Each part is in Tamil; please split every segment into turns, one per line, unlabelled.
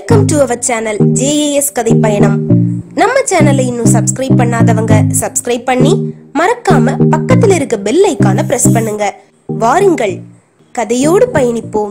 welcome to our channel JAS கதை பயணம் நம்ம சேனலை இன்னும் சப்ஸ்கிரைப் பண்ணாதவங்க சப்ஸ்கிரைப் பண்ணி மறக்காம பக்கத்துல இருக்க பெல் ஐக்கான பிரஸ் பண்ணுங்க வாருங்கள் கதையோடு பயணிப்போம்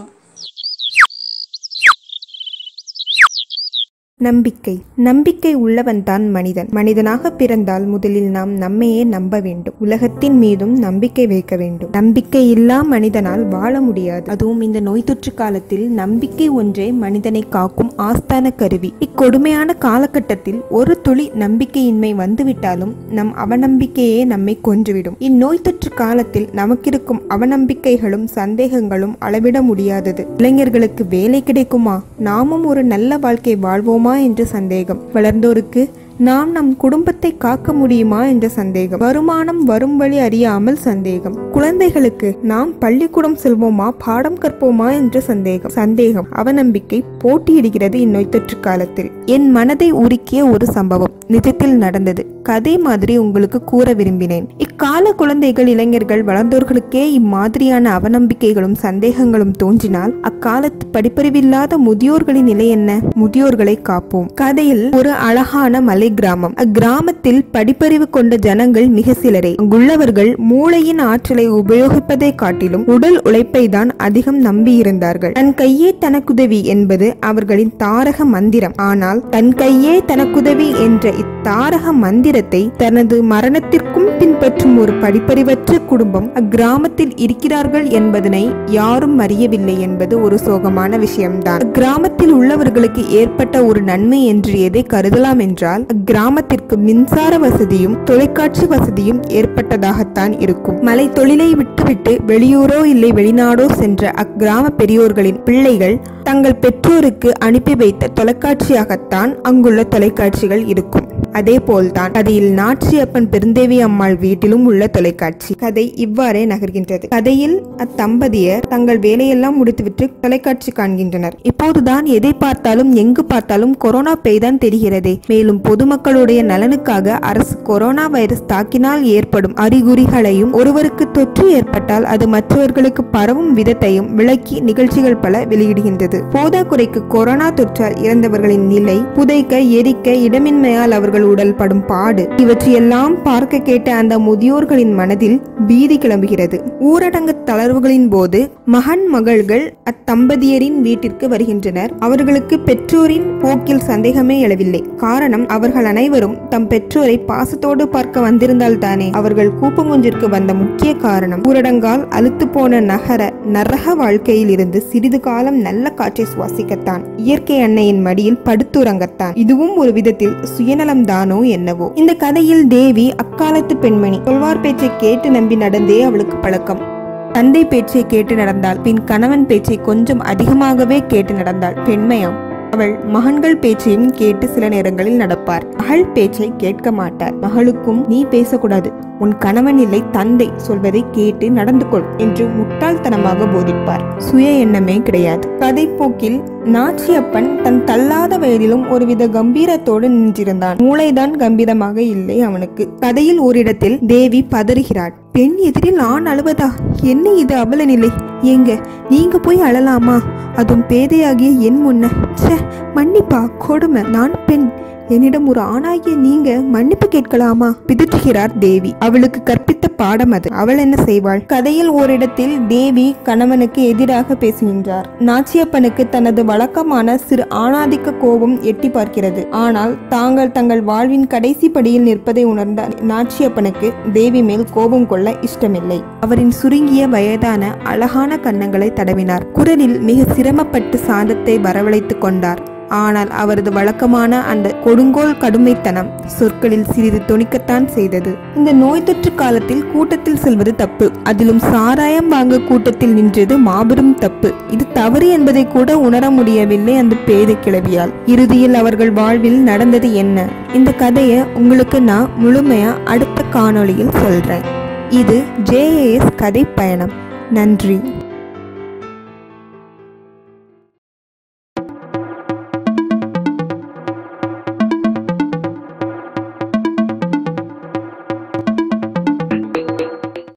நம்பிக்கை நம்பிக்கை உள்ளவன்தான் மனிதன் மனிதனாக பிறந்தால் முதலில் நாம் நம்மையே நம்ப வேண்டும் உலகத்தின் மீதும் நம்பிக்கை வைக்க வேண்டும் நம்பிக்கை இல்லா மனிதனால் வாழ முடியாது அதுவும் இந்த நோய் தொற்று காலத்தில் நம்பிக்கை ஒன்றே மனிதனை காக்கும் ஆஸ்தான கருவி இக்கொடுமையான காலகட்டத்தில் ஒரு துளி நம்பிக்கையின்மை வந்துவிட்டாலும் நம் அவநம்பிக்கையே நம்மை கொன்றுவிடும் இந்நோய் தொற்று காலத்தில் நமக்கிருக்கும் அவநம்பிக்கைகளும் சந்தேகங்களும் அளவிட முடியாதது இளைஞர்களுக்கு வேலை கிடைக்குமா நாமும் ஒரு நல்ல வாழ்க்கை வாழ்வோமா என்று சந்தேகம் வளர்ந்தோருக்கு நாம் நம் குடும்பத்தை காக்க முடியுமா என்ற சந்தேகம் வருமானம் வரும் வழி அறியாமல் சந்தேகம் குழந்தைகளுக்கு நாம் பள்ளிக்கூடம் செல்வோமா பாடம் கற்போமா என்ற சந்தேகம் சந்தேகம் அவநம்பிக்கை போட்டியிடுகிறது இந்நோய் தொற்று காலத்தில் என் மனதை உருக்கிய ஒரு சம்பவம் நிஜத்தில் நடந்தது கதை மாதிரி உங்களுக்கு கூற விரும்பினேன் இக்கால குழந்தைகள் இளைஞர்கள் வளர்ந்தோர்களுக்கே இம்மாதிரியான அவநம்பிக்கைகளும் சந்தேகங்களும் தோன்றினால் அக்காலத்து படிப்பறிவில்லாத முதியோர்களின் நிலை என்ன முதியோர்களை காப்போம் கதையில் ஒரு அழகான மலை கிராமம் அக்கிராமத்தில் படிப்பறிவு கொண்ட ஜனங்கள் மிக சிலரே அங்குள்ளவர்கள் மூளையின் ஆற்றலை உபயோகிப்பதை காட்டிலும் உடல் உழைப்பை தான் அதிகம் நம்பியிருந்தார்கள் தன் கையே தனக்குதவி என்பது அவர்களின் தாரக மந்திரம் ஆனால் தன் கையே தனக்குதவி என்ற இத்தாரக மந்திரத்தை தனது மரணத்திற்கும் பின்பற்றும் ஒரு படிப்பறிவற்ற குடும்பம் அக்கிராமத்தில் இருக்கிறார்கள் என்பதனை யாரும் அறியவில்லை என்பது ஒரு சோகமான விஷயம்தான் அக்கிராமத்தில் உள்ளவர்களுக்கு ஏற்பட்ட ஒரு நன்மை என்று எதை கருதலாம் என்றால் அக்கிராமத்திற்கு மின்சார வசதியும் தொலைக்காட்சி வசதியும் ஏற்பட்டதாகத்தான் இருக்கும் மலை தொழிலை விட்டுவிட்டு வெளியூரோ இல்லை வெளிநாடோ சென்ற அக்கிராம பெரியோர்களின் பிள்ளைகள் தங்கள் பெற்றோருக்கு அனுப்பி வைத்த தொலைக்காட்சியாகத்தான் அங்குள்ள தொலைக்காட்சிகள் இருக்கும் அதே போல்தான் கதையில் நாச்சியப்பன் பெருந்தேவி அம்மாள் வீட்டிலும் உள்ள தொலைக்காட்சி கதை இவ்வாறே நகர்கின்றது கதையில் அத்தம்பதியர் தங்கள் வேலையெல்லாம் முடித்துவிட்டு தொலைக்காட்சி காண்கின்றனர் இப்போதுதான் எதை பார்த்தாலும் எங்கு பார்த்தாலும் கொரோனா பெய்தான் தெரிகிறதே மேலும் பொதுமக்களுடைய நலனுக்காக அரசு கொரோனா வைரஸ் தாக்கினால் ஏற்படும் அறிகுறிகளையும் ஒருவருக்கு தொற்று ஏற்பட்டால் அது மற்றவர்களுக்கு பரவும் விதத்தையும் விளக்கி நிகழ்ச்சிகள் பல வெளியிடுகின்றது போதாக்குறைக்கு கொரோனா தொற்றால் இறந்தவர்களின் நிலை புதைக்க எரிக்க இடமின்மையால் அவர்கள் உடல் படும் பாடு இவற்றையெல்லாம் பார்க்க கேட்ட அந்த முதியோர்களின் மனதில் பீதி கிளம்புகிறது ஊரடங்கு தளர்வுகளின் போது மகன் மகள்கள் அத்தம்பதியரின் வீட்டிற்கு வருகின்றனர் அவர்களுக்கு பெற்றோரின் போக்கில் சந்தேகமே எழவில்லை காரணம் அவர்கள் அனைவரும் தம் பெற்றோரை பாசத்தோடு பார்க்க வந்திருந்தால் தானே அவர்கள் கூப்பங்குஞ்சிற்கு வந்த முக்கிய காரணம் ஊரடங்கால் அழுத்து போன நகர நரக வாழ்க்கையில் இருந்து சிறிது காலம் நல்ல காற்றை சுவாசிக்கத்தான் இயற்கை அன்னையின் மடியில் படுத்துறங்கத்தான் இதுவும் ஒரு விதத்தில் சுயநலம் தானோ என்னவோ இந்த கதையில் தேவி அக்காலத்து பெண்மணி சொல்வார் பேச்சை கேட்டு நம்பி நடந்தே அவளுக்கு பழக்கம் தந்தை பேச்சை கேட்டு நடந்தாள் பின் கணவன் பேச்சை கொஞ்சம் அதிகமாகவே கேட்டு நடந்தாள் பெண்மையாம் அவள் மகன்கள் பேச்சையும் கேட்டு சில நேரங்களில் நடப்பார் மகள் பேச்சை கேட்க மாட்டார் மகளுக்கும் நீ பேசக்கூடாது உன் கணவன் இல்லை தந்தை சொல்வதை கேட்டு நடந்து கொள் என்று முட்டாள்தனமாக போதிப்பார் சுய எண்ணமே கிடையாது கதை போக்கில் நாச்சியப்பன் தன் தள்ளாத வயதிலும் ஒருவித கம்பீரத்தோடு நின்றிருந்தான் மூளைதான் கம்பீரமாக இல்லை அவனுக்கு கதையில் ஓரிடத்தில் தேவி பதறுகிறாள் பெண் எதிரில் ஆண் அழுவதா என்ன இது அவல நிலை ஏங்க நீங்க போய் அழலாமா அதுவும் பேதையாகிய என் முன்ன ச்சே மன்னிப்பா கொடுமை நான் பெண் என்னிடம் ஒரு ஆணாகிய நீங்க மன்னிப்பு கேட்கலாமா பிதற்றுகிறார் தேவி அவளுக்கு கற்பித்த பாடம் அது அவள் என்ன செய்வாள் கதையில் ஓரிடத்தில் தேவி கணவனுக்கு எதிராக பேசுகின்றார் நாச்சியப்பனுக்கு தனது வழக்கமான சிறு ஆணாதிக்க கோபம் எட்டி பார்க்கிறது ஆனால் தாங்கள் தங்கள் வாழ்வின் கடைசி படியில் நிற்பதை உணர்ந்த நாச்சியப்பனுக்கு தேவி மேல் கோபம் கொள்ள இஷ்டமில்லை அவரின் சுருங்கிய வயதான அழகான கன்னங்களை தடவினார் குரலில் மிக சிரமப்பட்டு சாந்தத்தை வரவழைத்துக் கொண்டார் ஆனால் அவரது வழக்கமான அந்த கொடுங்கோல் கடுமைத்தனம் சொற்களில் சிறிது தொனிக்கத்தான் செய்தது இந்த நோய் தொற்று காலத்தில் கூட்டத்தில் செல்வது தப்பு அதிலும் சாராயம் வாங்க கூட்டத்தில் நின்றது மாபெரும் தப்பு இது தவறு என்பதை கூட உணர முடியவில்லை அந்த பேதை கிளவியால் இறுதியில் அவர்கள் வாழ்வில் நடந்தது என்ன இந்த கதையை உங்களுக்கு நான் முழுமையா அடுத்த காணொளியில் சொல்றேன் இது ஜேஏஎஸ் கதை பயணம் நன்றி